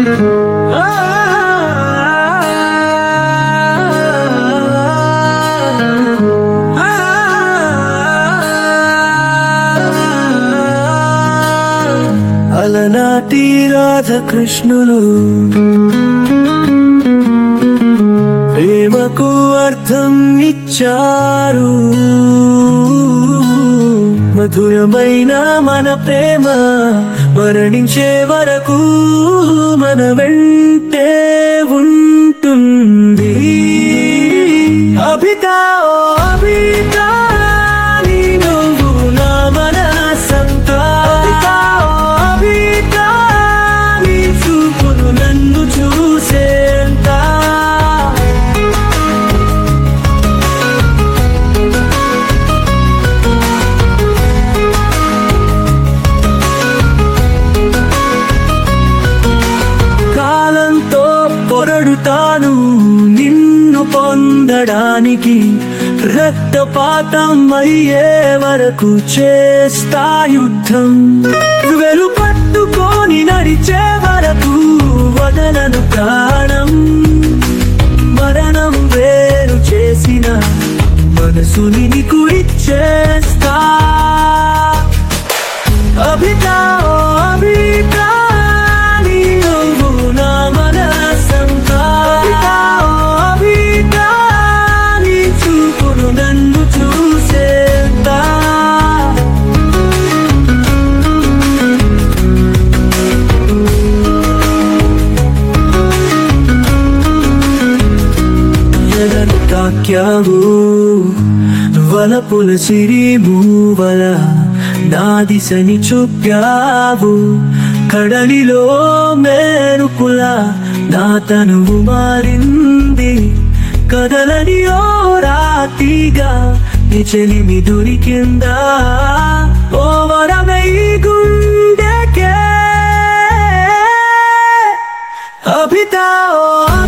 అలనాటి రాధకృష్ణులు ప్రేమకు అర్థం ఇచ్చారు మధురమైన మన ప్రేమ మరణించే వరకు మన వెంటే ఉంటుంది అభితా ఓ అభితా నీ నువ్వు నా మనసంతా అభితా ఓ అభితా నీ చూపులు నన్ను చూసేంత కాలంతో పొరడుతాను నిన్ను పొందడానికి రక్తపాతం అయ్యే వరకు చేస్తా యుద్ధం వెలు పట్టుకొని నడిచే వరకు వదలను ప్రాణం మరణం వేరు చేసిన మనసుని నీకు ఇచ్చేస్తా అభితా ఓ అభితా నీ నువ్వు నా మనసంతా అభితా ఓ అభితా నీ చూపును నన్ను చూసేంతా ఎదను తాక్యావు వలపుల సిరి మూవల నా దిశని చూప్యావు కడలిలో మేరుపుల నా తనువు మారింది కదలని ఓ రాతిగా నీ చెలిమి దొరికిందా ఓ వరమై గుండెకే అభితా ఓ